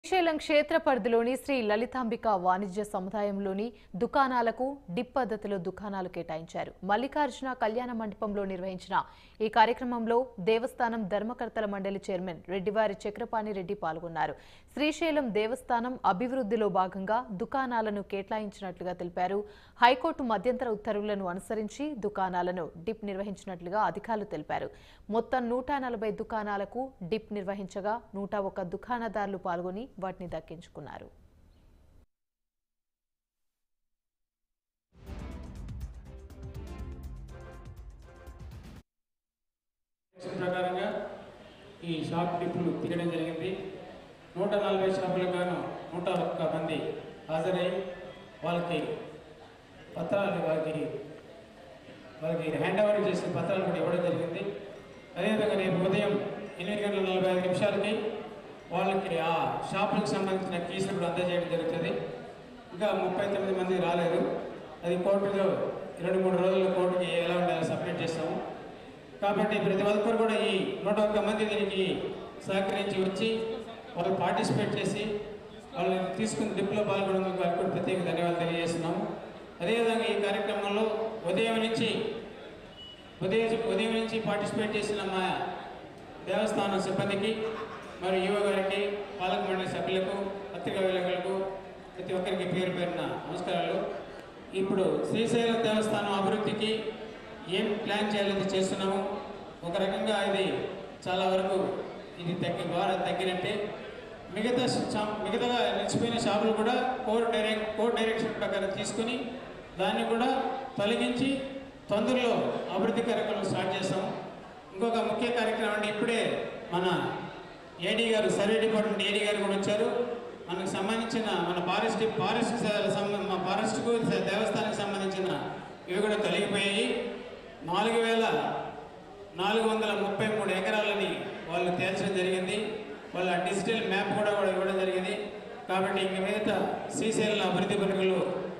శ్రీశైలం క్షేత్ర పరిధిలోని శ్రీ లలితాంబిక వాణిజ్య సముదాయంలోని దుకాణాలకు డిప్ పద్ధతిలో దుకాణాలు కేటాయించారు మల్లికార్జున కళ్యాణ మండపంలో నిర్వహించిన ఈ కార్యక్రమంలో దేవస్థానం ధర్మకర్తల మండలి చైర్మన్ రెడ్డివారి చక్రపాణి రెడ్డి పాల్గొన్నారు శ్రీశైలం దేవస్థానం అభివృద్ధిలో భాగంగా దుకాణాలను కేటాయించినట్లుగా తెలిపారు హైకోర్టు మధ్యంతర ఉత్తర్వులను అనుసరించి దుకాణాలను డిప్ నిర్వహించినట్లుగా అధికారులు తెలిపారు మొత్తం నూట నలభై దుకాణాలకు డిప్ నిర్వహించగా నూట ఒక దుకాణదారులు పాల్గొని వాటిని దక్కించుకున్నారు లక్ష్యం ప్రకారంగా ఈ షాప్ డిప్పులు తీయడం జరిగింది నూట నలభై షాపులకు గాను నూట ఒక్క మంది హాజరై వాళ్ళకి పత్రాలు వాళ్ళకి వాళ్ళకి హ్యాండ్ ఓవర్ చేసిన పత్రాలు కూడా ఇవ్వడం జరిగింది అదేవిధంగా రేపు ఉదయం ఎనిమిది గంటల నలభై ఐదు నిమిషాలకి వాళ్ళకి ఆ షాపులకు సంబంధించిన కీసులు కూడా అందజేయడం జరుగుతుంది ఇంకా ముప్పై తొమ్మిది మంది రాలేదు అది కోర్టులో రెండు మూడు రోజుల్లో కోర్టుకి ఎలా ఉండాలో సబ్మిట్ చేస్తాము కాబట్టి ప్రతి ఒక్కరు కూడా ఈ నూట ఒక్క మంది దీనికి సహకరించి వచ్చి వాళ్ళు పార్టిసిపేట్ చేసి వాళ్ళు తీసుకుని డిప్లో పాల్గొనేందుకు వారికి కూడా ప్రత్యేక ధన్యవాదాలు తెలియజేస్తున్నాము అదేవిధంగా ఈ కార్యక్రమంలో ఉదయం నుంచి ఉదయం ఉదయం నుంచి పార్టిసిపేట్ చేసిన మా దేవస్థానం సిబ్బందికి మరియు యువ గారికి పాలక మండలి సభ్యులకు పత్రికా విలేకరులకు ప్రతి ఒక్కరికి పేరు పేరున నమస్కారాలు ఇప్పుడు శ్రీశైలం దేవస్థానం అభివృద్ధికి ఏం ప్లాన్ చేయాలని చేస్తున్నాము ఒక రకంగా ఇది చాలా వరకు ఇది తగ్గి ద్వారా తగ్గినట్టే మిగతా షా- మిగతా నిలిచిపోయిన షాపులు కూడా కోర్టు డైరెక్ట్ కోర్టు డైరెక్షన్ ప్రకారం తీసుకుని దాన్ని కూడా తొలగించి తొందరలో అభివృద్ధి కార్యక్రమం స్టార్ట్ చేస్తాము ఇంకొక ముఖ్య కార్యక్రమం అంటే ఇప్పుడే మన ఏడీ గారు సర్వే డిపార్ట్మెంట్ ఏడీ గారు కూడా వచ్చారు మనకు సంబంధించిన మన ఫారెస్ట్ ఫారెస్ట్ సంబంధ మా ఫారెస్ట్కు దేవస్థానానికి సంబంధించిన ఇవి కూడా తొలగిపోయాయి నాలుగు వేల నాలుగు వందల ముప్పై మూడు ఎకరాలని వాళ్ళు తేల్చడం జరిగింది వాళ్ళ డిజిటల్ మ్యాప్ కూడా కూడా ఇవ్వడం జరిగింది కాబట్టి ఇంక మిగతా శ్రీశైలం అభివృద్ధి పనులు